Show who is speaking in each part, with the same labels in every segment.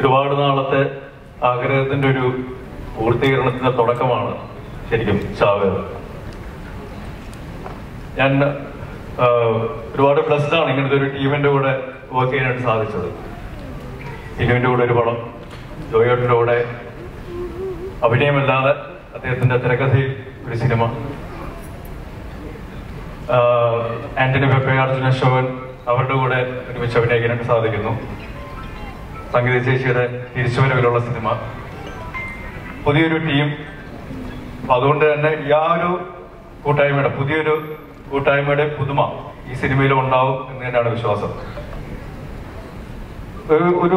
Speaker 1: ഒരുപാട് നാളത്തെ ആഗ്രഹത്തിന്റെ ഒരു പൂർത്തീകരണത്തിന്റെ തുടക്കമാണ് ശരിക്കും ചാവേർ ഞാൻ ആ, ഒരുപാട് ബ്ലസ്ഡ് ആണ് ഇങ്ങനത്തെ ഒരു ടീമിന്റെ കൂടെ വർക്ക് ചെയ്യാനായിട്ട് സാധിച്ചത് ടീമിന്റെ കൂടെ ഒരു പടം ജോയോട്ടിന്റെ കൂടെ അഭിനയമല്ലാതെ അദ്ദേഹത്തിന്റെ തിരക്കഥയിൽ ഒരു സിനിമ ആഹ് ആന്റണി പെപ്പെ അർജുന അശോകൻ അവരുടെ കൂടെ ഒരുമിച്ച് അഭിനയിക്കാനായിട്ട് സാധിക്കുന്നു സംഗീത ചേച്ചിയുടെ തിരിച്ചുവരവിലുള്ള സിനിമ പുതിയൊരു ടീം അപ്പൊ അതുകൊണ്ട് തന്നെ ഈ ആ ഒരു കൂട്ടായ്മയുടെ പുതിയൊരു കൂട്ടായ്മയുടെ പുതുമ ഈ സിനിമയിൽ ഉണ്ടാവും എന്ന് തന്നെയാണ് വിശ്വാസം ഒരു ഒരു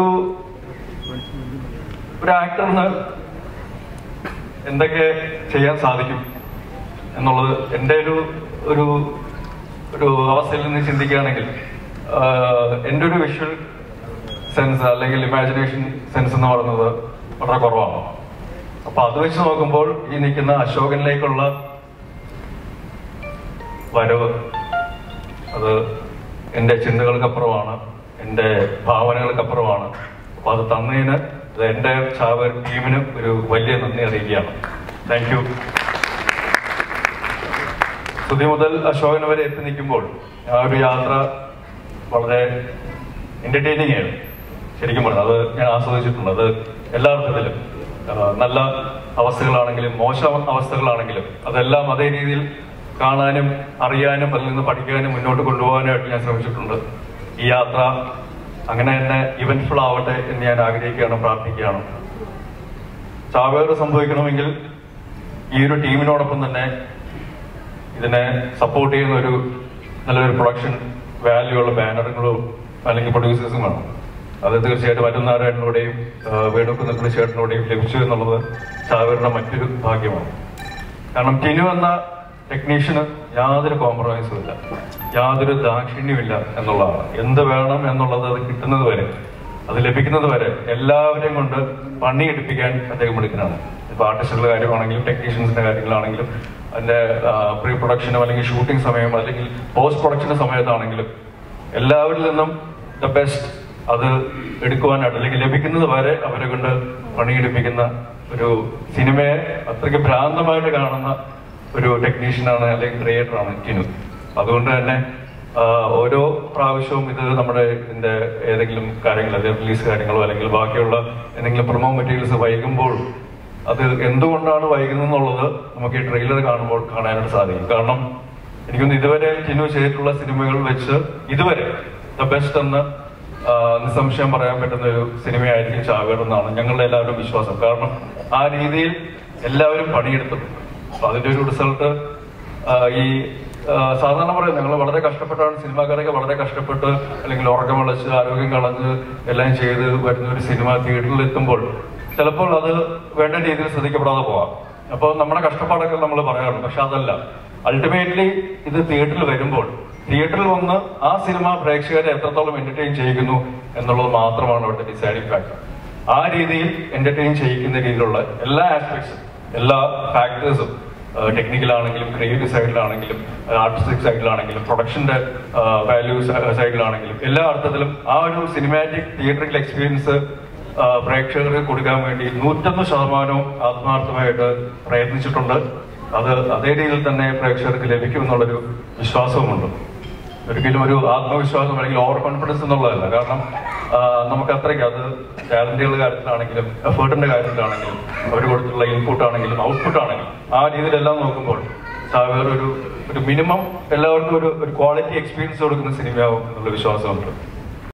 Speaker 1: ഒരു ആക്ടറിന് എന്തൊക്കെ ചെയ്യാൻ സാധിക്കും എന്നുള്ളത് എൻ്റെ ഒരു ഒരു ഒരു അവസ്ഥയിൽ നിന്ന് ചിന്തിക്കുകയാണെങ്കിൽ ആഹ് എൻ്റെ ഒരു വിഷ്വൽ സെൻസ് അല്ലെങ്കിൽ ഇമാജിനേഷൻ സെൻസ് എന്ന് പറയുന്നത് വളരെ കുറവാണ് അപ്പൊ അത് വെച്ച് നോക്കുമ്പോൾ ഈ നിൽക്കുന്ന അശോകനിലേക്കുള്ള വരവ് അത് എൻ്റെ ചിന്തകൾക്കപ്പുറമാണ് എൻ്റെ ഭാവനകൾക്കപ്പുറമാണ് അപ്പൊ അത് തന്നതിന് ഇത് എൻ്റെ ചാവർ ടീമിന് ഒരു വലിയ നന്ദി അറിയിക്കുകയാണ് താങ്ക് യു സ്തുതി മുതൽ അശോകൻ വരെ എത്തി നിൽക്കുമ്പോൾ ആ ഒരു യാത്ര വളരെ എന്റർടൈനിങ് ആയിരുന്നു ശരിക്കും പറഞ്ഞത് അത് ഞാൻ ആസ്വദിച്ചിട്ടുണ്ട് അത് എല്ലാ അർത്ഥത്തിലും ആ, നല്ല അവസ്ഥകളാണെങ്കിലും മോശം അവസ്ഥകളാണെങ്കിലും അതെല്ലാം അതേ രീതിയിൽ കാണാനും അറിയാനും അതിൽ നിന്ന് പഠിക്കാനും മുന്നോട്ട് കൊണ്ടുപോകാനായിട്ട് ഞാൻ ശ്രമിച്ചിട്ടുണ്ട് ഈ യാത്ര അങ്ങനെ തന്നെ ഇവന്റ്ഫുൾ ആവട്ടെ എന്ന് ഞാൻ ആഗ്രഹിക്കുകയാണ് പ്രാർത്ഥിക്കുകയാണ് ചാവേറ് സംഭവിക്കണമെങ്കിൽ ഈ ഒരു ടീമിനോടൊപ്പം തന്നെ ഇതിനെ സപ്പോർട്ട് ചെയ്യുന്ന ഒരു നല്ലൊരു പ്രൊഡക്ഷൻ വാല്യൂ ഉള്ള ബാനറുകളും അല്ലെങ്കിൽ പ്രൊഡ്യൂസേഴ്സും വേണം അത് തീർച്ചയായിട്ടും മറ്റൊന്നാരായണോടെയും വേണുക്കുന്ന ചേട്ടനോടെയും ലഭിച്ചു എന്നുള്ളത് ചാവേറിന്റെ മറ്റൊരു ഭാഗ്യമാണ് കാരണം ടിനു എന്ന ടെക്നീഷ്യന് യാതൊരു കോംപ്രമൈസും ഇല്ല യാതൊരു ദാക്ഷിണ്യമില്ല എന്നുള്ളതാണ് എന്ത് വേണം എന്നുള്ളത് അത് കിട്ടുന്നത് വരെ അത് ലഭിക്കുന്നത് വരെ എല്ലാവരെയും കൊണ്ട് പണിയെടുപ്പിക്കാൻ അദ്ദേഹം എടുക്കുന്നതാണ് ഇപ്പൊ ആർട്ടിസ്റ്റുകളുടെ കാര്യമാണെങ്കിലും ടെക്നീഷ്യൻസിന്റെ കാര്യങ്ങളാണെങ്കിലും അതിന്റെ പ്രീ പ്രൊഡക്ഷനും അല്ലെങ്കിൽ ഷൂട്ടിംഗ് സമയം അല്ലെങ്കിൽ പോസ്റ്റ് പ്രൊഡക്ഷന്റെ സമയത്താണെങ്കിലും എല്ലാവരിൽ നിന്നും ദ ബെസ്റ്റ് അത് എടുക്കുവാനായിട്ട് അല്ലെങ്കിൽ ലഭിക്കുന്നത് വരെ അവരെ കൊണ്ട് പണിയെടുപ്പിക്കുന്ന ഒരു സിനിമയെ അത്രയ്ക്ക് ഭ്രാന്തമായിട്ട് കാണുന്ന ഒരു ടെക്നീഷ്യനാണ് അല്ലെങ്കിൽ ക്രിയേറ്ററാണ് ടിനു അതുകൊണ്ട് തന്നെ ആ, ഓരോ പ്രാവശ്യവും ഇത് നമ്മുടെ ഇതിന്റെ ഏതെങ്കിലും കാര്യങ്ങൾ അതായത് റിലീസ് കാര്യങ്ങളോ അല്ലെങ്കിൽ ബാക്കിയുള്ള എന്തെങ്കിലും പ്രൊമോ മെറ്റീരിയൽസ് വൈകുമ്പോൾ അത് എന്തുകൊണ്ടാണ് വൈകുന്നത് എന്നുള്ളത് നമുക്ക് ഈ ട്രെയിലർ കാണുമ്പോൾ കാണാനായിട്ട് സാധിക്കും കാരണം എനിക്കൊന്ന് ഇതുവരെ ടിനു ചെയ്തിട്ടുള്ള സിനിമകൾ വെച്ച് ഇതുവരെ ദ ബെസ്റ്റ് എന്ന് ആ, നിസ്സംശയം പറയാൻ പറ്റുന്ന ഒരു സിനിമയായിരിക്കും ചാവേർ എന്നാണ് ഞങ്ങളുടെ എല്ലാവരും വിശ്വാസം കാരണം ആ രീതിയിൽ എല്ലാവരും പണിയെടുത്തിട്ടുണ്ട് അപ്പൊ അതിന്റെ ഒരു റിസൾട്ട് ഈ ആ, സാധാരണ പറയാം ഞങ്ങൾ വളരെ കഷ്ടപ്പെട്ടാണ് സിനിമാക്കാരൊക്കെ വളരെ കഷ്ടപ്പെട്ട് അല്ലെങ്കിൽ ഉറക്കം വിളച്ച് ആരോഗ്യം കളഞ്ഞ് എല്ലാം ചെയ്ത് വരുന്ന ഒരു സിനിമ തിയേറ്ററിൽ എത്തുമ്പോൾ ചിലപ്പോൾ അത് വേണ്ട രീതിയിൽ ശ്രദ്ധിക്കപ്പെടാതെ പോവാം അപ്പോൾ നമ്മുടെ കഷ്ടപ്പാടൊക്കെ നമ്മൾ പറയാറുണ്ട് പക്ഷെ അതല്ല അൾട്ടിമേറ്റ്ലി ഇത് തിയേറ്ററിൽ വരുമ്പോൾ തിയേറ്ററിൽ വന്ന് ആ സിനിമ പ്രേക്ഷകരെ എത്രത്തോളം എന്റർടൈൻ ചെയ്യിക്കുന്നു എന്നുള്ളത് മാത്രമാണ് അവിടുത്തെ ഡിസൈഡിങ് ഫാക്ടർ ആ രീതിയിൽ എന്റർടൈൻ ചെയ്യിക്കുന്ന രീതിയിലുള്ള എല്ലാ ആസ്പെക്ട്സും എല്ലാ ഫാക്ടേഴ്സും ടെക്നിക്കലാണെങ്കിലും ക്രിയേറ്റീവ് സൈഡിലാണെങ്കിലും ആർട്ടിസ്റ്റിക് സൈഡിലാണെങ്കിലും പ്രൊഡക്ഷന്റെ വാല്യൂ സൈഡിലാണെങ്കിലും എല്ലാ അർത്ഥത്തിലും ആ ഒരു സിനിമാറ്റിക് തിയേറ്ററിക്കൽ എക്സ്പീരിയൻസ് പ്രേക്ഷകർക്ക് കൊടുക്കാൻ വേണ്ടി നൂറ്റൊന്ന് ശതമാനവും ആത്മാർത്ഥമായിട്ട് പ്രയത്നിച്ചിട്ടുണ്ട് അത് അതേ രീതിയിൽ തന്നെ പ്രേക്ഷകർക്ക് ലഭിക്കുമെന്നുള്ളൊരു വിശ്വാസവുമുണ്ട് ഒരിക്കലും ഒരു ആത്മവിശ്വാസം അല്ലെങ്കിൽ ഓവർ കോൺഫിഡൻസ് എന്നുള്ളതല്ല കാരണം ആ, നമുക്ക് അത്രയ്ക്ക് അത് ടാലന്റുകളുടെ കാര്യത്തിലാണെങ്കിലും എഫേർട്ടിന്റെ കാര്യത്തിലാണെങ്കിലും അവർ കൊടുത്തുള്ള ഇൻപുട്ട് ആണെങ്കിലും ഔട്ട്പുട്ട് ആണെങ്കിലും ആ രീതിയിലെല്ലാം നോക്കുമ്പോൾ സാവേർ ഒരു ഒരു മിനിമം എല്ലാവർക്കും ഒരു ഒരു ക്വാളിറ്റി എക്സ്പീരിയൻസ് കൊടുക്കുന്ന സിനിമയാവും എന്നുള്ള വിശ്വാസമുണ്ട്